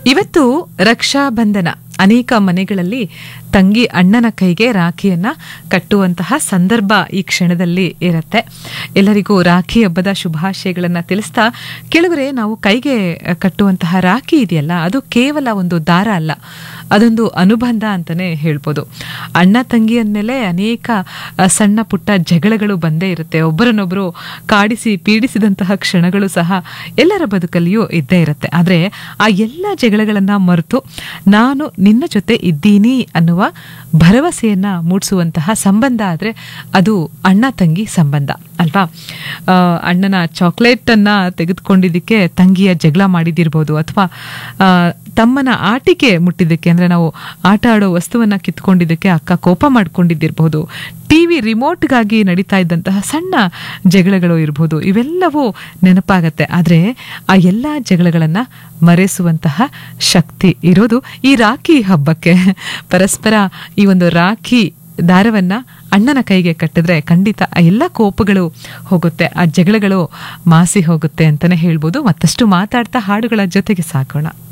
ಇವತ್ತು ರಕ್ಷಾಬಂಧನ ಅನೇಕ ಮನೆಗಳಲ್ಲಿ ತಂಗಿ ಅಣ್ಣನ ಕೈಗೆ ರಾಖಿಯನ್ನ ಕಟ್ಟುವಂತಹ ಸಂದರ್ಭ ಈ ಕ್ಷಣದಲ್ಲಿ ಇರುತ್ತೆ ಎಲ್ಲರಿಗೂ ರಾಖಿ ಹಬ್ಬದ ಶುಭಾಶಯಗಳನ್ನ ತಿಳಿಸ್ತಾ ಕೆಲವರೆ ನಾವು ಕೈಗೆ ಕಟ್ಟುವಂತಹ ರಾಖಿ ಇದೆಯಲ್ಲ ಅದು ಕೇವಲ ಒಂದು ದಾರ ಅಲ್ಲ ಅದೊಂದು ಅನುಬಂಧ ಅಂತಾನೆ ಹೇಳ್ಬೋದು ಅಣ್ಣ ತಂಗಿ ಅಂದಮೇಲೆ ಅನೇಕ ಆ, ಸಣ್ಣ ಪುಟ್ಟ ಜಗಳಗಳು ಬಂದೇ ಇರುತ್ತೆ ಒಬ್ಬರನ್ನೊಬ್ಬರು ಕಾಡಿಸಿ ಪೀಡಿಸಿದಂತಹ ಕ್ಷಣಗಳು ಸಹ ಎಲ್ಲರ ಬದುಕಲ್ಲಿಯೂ ಇದ್ದೇ ಇರುತ್ತೆ ಆದರೆ ಆ ಎಲ್ಲ ಜಗಳಗಳನ್ನ ಮರೆತು ನಾನು ನಿನ್ನ ಜೊತೆ ಇದ್ದೀನಿ ಅನ್ನುವ ಭರವಸೆಯನ್ನ ಮೂಡಿಸುವಂತಹ ಸಂಬಂಧ ಆದರೆ ಅದು ಅಣ್ಣ ತಂಗಿ ಸಂಬಂಧ ಅಲ್ವಾ ಆ, ಅಣ್ಣನ ಚಾಕ್ಲೇಟ್ ಅನ್ನ ತೆಗೆದುಕೊಂಡಿದ್ದಕ್ಕೆ ತಂಗಿಯ ಜಗಳ ಮಾಡಿದಿರ್ಬೋದು ಅಥವಾ ಆ, ತಮ್ಮನ ಆಟಿಕೆ ಮುಟ್ಟಿದ್ದಕ್ಕೆ ಅಂದ್ರೆ ನಾವು ಆಟ ಆಡೋ ವಸ್ತುವನ್ನ ಕಿತ್ಕೊಂಡಿದ್ದಕ್ಕೆ ಅಕ್ಕ ಕೋಪ ಮಾಡ್ಕೊಂಡಿದ್ದಿರ್ಬೋದು ಟಿವಿ ರಿಮೋಟ್ಗಾಗಿ ನಡೀತಾ ಇದ್ದಂತಹ ಸಣ್ಣ ಜಗಳಗಳು ಇರ್ಬೋದು ಇವೆಲ್ಲವೂ ನೆನಪಾಗತ್ತೆ ಆದರೆ ಆ ಎಲ್ಲ ಜಗಳಗಳನ್ನ ಮರೆಸುವಂತಹ ಶಕ್ತಿ ಇರೋದು ಈ ರಾಖಿ ಹಬ್ಬಕ್ಕೆ ಪರಸ್ಪರ ಈ ಒಂದು ರಾಖಿ ದಾರವನ್ನ ಅಣ್ಣನ ಕೈಗೆ ಕಟ್ಟಿದ್ರೆ ಖಂಡಿತ ಆ ಎಲ್ಲ ಕೋಪಗಳು ಹೋಗುತ್ತೆ ಆ ಜಗಳಗಳು ಮಾಸಿ ಹೋಗುತ್ತೆ ಅಂತಾನೆ ಹೇಳ್ಬೋದು ಮತ್ತಷ್ಟು ಮಾತಾಡ್ತಾ ಹಾಡುಗಳ ಜೊತೆಗೆ ಸಾಕೋಣ